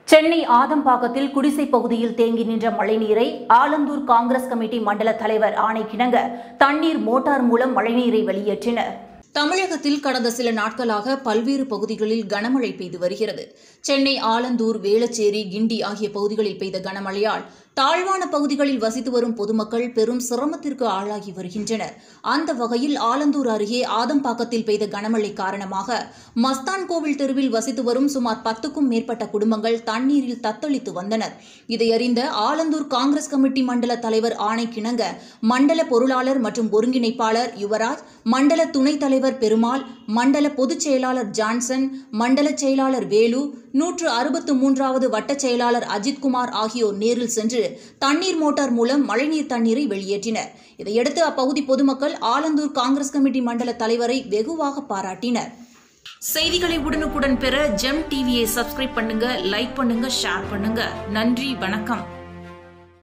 சென்னை ஆதம்பாக்கத்தில் குடிசை பகுதியில் தேங்கி நின்ற மழைநீரை ஆலந்தூர் காங்கிரஸ் கமிட்டி மண்டல தலைவர் ஆணைக்கிணங்க தண்ணீர் மோட்டார் மூலம் மழைநீரை வெளியேற்றினர் தமிழகத்தில் கடந்த சில நாட்களாக பல்வேறு பகுதிகளில் கனமழை பெய்து வருகிறது சென்னை ஆலந்தூர் வேளச்சேரி கிண்டி ஆகிய பகுதிகளில் பெய்த கனமழையால் தாழ்வான பகுதிகளில் வசித்து வரும் பொதுமக்கள் பெரும் சிரமத்திற்கு ஆளாகி வருகின்றனர் அந்த வகையில் ஆலந்தூர் அருகே ஆதம்பாக்கத்தில் பெய்த கனமழை காரணமாக மஸ்தான் கோவில் தெருவில் வசித்து வரும் சுமார் பத்துக்கும் மேற்பட்ட குடும்பங்கள் தண்ணீரில் தத்தளித்து வந்தனர் இதையறிந்த ஆலந்தூர் காங்கிரஸ் கமிட்டி மண்டல தலைவர் ஆணைக்கிணங்க மண்டல பொருளாளர் மற்றும் ஒருங்கிணைப்பாளர் யுவராஜ் மண்டல துணைத் தலைவர் பெருமாள் மண்டல பொதுச் செயலாளர் ஜான்சன் மண்டல செயலாளர் வேலு நூற்று அறுபத்து மூன்றாவது வட்டச் செயலாளர் அஜித்குமார் ஆகியோர் நேரில் சென்று தண்ணீர் மோட்டார் மூலம் மழைநீர் தண்ணீரை வெளியேற்றினர் இதையடுத்து அப்பகுதி பொதுமக்கள் ஆலந்தூர் காங்கிரஸ் கமிட்டி மண்டல தலைவரை வெகுவாக பாராட்டினர் செய்திகளை உடனுக்குடன் பெற ஜெம் டிவியை சப்ஸ்கிரைப் பண்ணுங்க லைக் பண்ணுங்க ஷேர் பண்ணுங்க நன்றி வணக்கம்